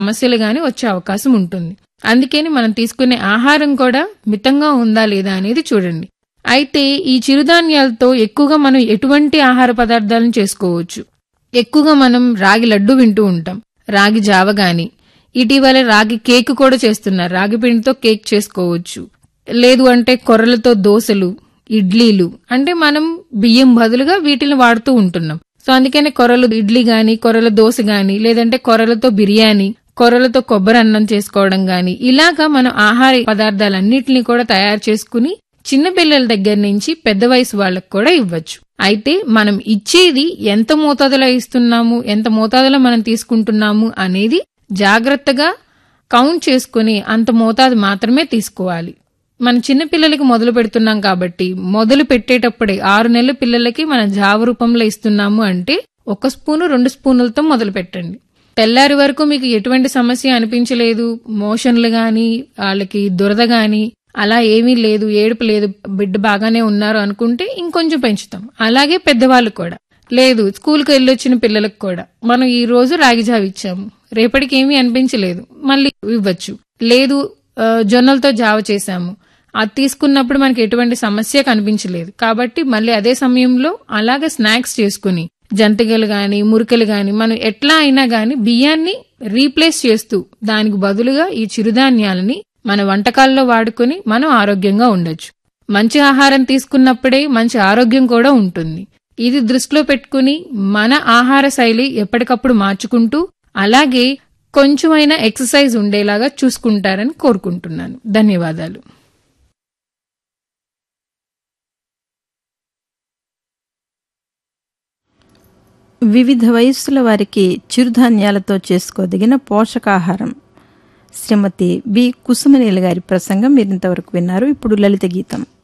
సమస్యలు గాని వచ్చే అవకాశం ఉంటుంది అందుకని మనం తీసుకునే ఆహారం కూడా మితంగా ఉందా లేదా అనేది చూడండి అయితే ఈ చిరుధాన్యాలతో ఎక్కువగా మనం ఎటువంటి ఆహార పదార్థాలను చేసుకోవచ్చు ఎక్కువగా మనం రాగి లడ్డు వింటూ ఉంటాం రాగి జావ గాని ఇటీవల రాగి కేక్ కూడా చేస్తున్నారు రాగి పిండితో కేక్ చేసుకోవచ్చు లేదు అంటే కొర్రలతో దోశలు ఇడ్లీలు అంటే మనం బియ్యం బదులుగా వీటిని వాడుతూ ఉంటున్నాం సో అందుకనే కొర్రలు ఇడ్లీ గాని కొర్రల దోశ గాని లేదంటే కొర్రలతో బిర్యానీ కొర్రలతో కొబ్బరి అన్నం చేసుకోవడం గాని ఇలాగా మనం ఆహార పదార్థాలన్నిటిని కూడా తయారు చేసుకుని చిన్న పిల్లల దగ్గర నుంచి పెద్ద వయసు వాళ్ళకు కూడా ఇవ్వచ్చు అయితే మనం ఇచ్చేది ఎంత మోతాదులో ఇస్తున్నాము ఎంత మోతాదులో మనం తీసుకుంటున్నాము అనేది జాగ్రత్తగా కౌంట్ చేసుకుని అంత మోతాదు మాత్రమే తీసుకోవాలి మన చిన్న పిల్లలకి మొదలు పెడుతున్నాం కాబట్టి మొదలు పెట్టేటప్పుడే ఆరు నెలల పిల్లలకి మన జావ రూపంలో ఇస్తున్నాము అంటే ఒక స్పూను రెండు స్పూనులతో మొదలు పెట్టండి తెల్లారి వరకు మీకు ఎటువంటి సమస్య అనిపించలేదు మోషన్లు గాని వాళ్ళకి దురద గాని అలా ఏమీ లేదు ఏడుపు లేదు బిడ్డ బాగానే ఉన్నారు అనుకుంటే ఇంకొంచెం పెంచుతాం అలాగే పెద్దవాళ్ళు కూడా లేదు స్కూల్కి వెళ్ళొచ్చిన పిల్లలకు కూడా మనం ఈ రోజు రాగి జావ ఇచ్చాము రేపటికి ఏమీ అనిపించలేదు మళ్ళీ ఇవ్వచ్చు లేదు ఆ, జొన్నలతో జావ చేశాము అది తీసుకున్నప్పుడు మనకి ఎటువంటి సమస్య కనిపించలేదు కాబట్టి మళ్ళీ అదే సమయంలో అలాగే స్నాక్స్ చేసుకుని జంతికలు గాని మురికలు గాని మనం ఎట్లా అయినా గాని బియ్యాన్ని రీప్లేస్ చేస్తూ దానికి బదులుగా ఈ చిరుధాన్యాలని మన వంటకాల్లో వాడుకొని మనం ఆరోగ్యంగా ఉండొచ్చు మంచి ఆహారం తీసుకున్నప్పుడే మంచి ఆరోగ్యం కూడా ఉంటుంది ఇది దృష్టిలో పెట్టుకుని మన ఆహార శైలి ఎప్పటికప్పుడు మార్చుకుంటూ అలాగే కొంచెమైనా ఎక్సర్సైజ్ ఉండేలాగా చూసుకుంటారని కోరుకుంటున్నాను ధన్యవాదాలు వివిధ వయస్సుల వారికి చిరుధాన్యాలతో చేసుకోదగిన పోషకాహారం శ్రీమతి బి కుసుమనీల గారి ప్రసంగం మీరు ఇంతవరకు విన్నారు ఇప్పుడు లలిత గీతం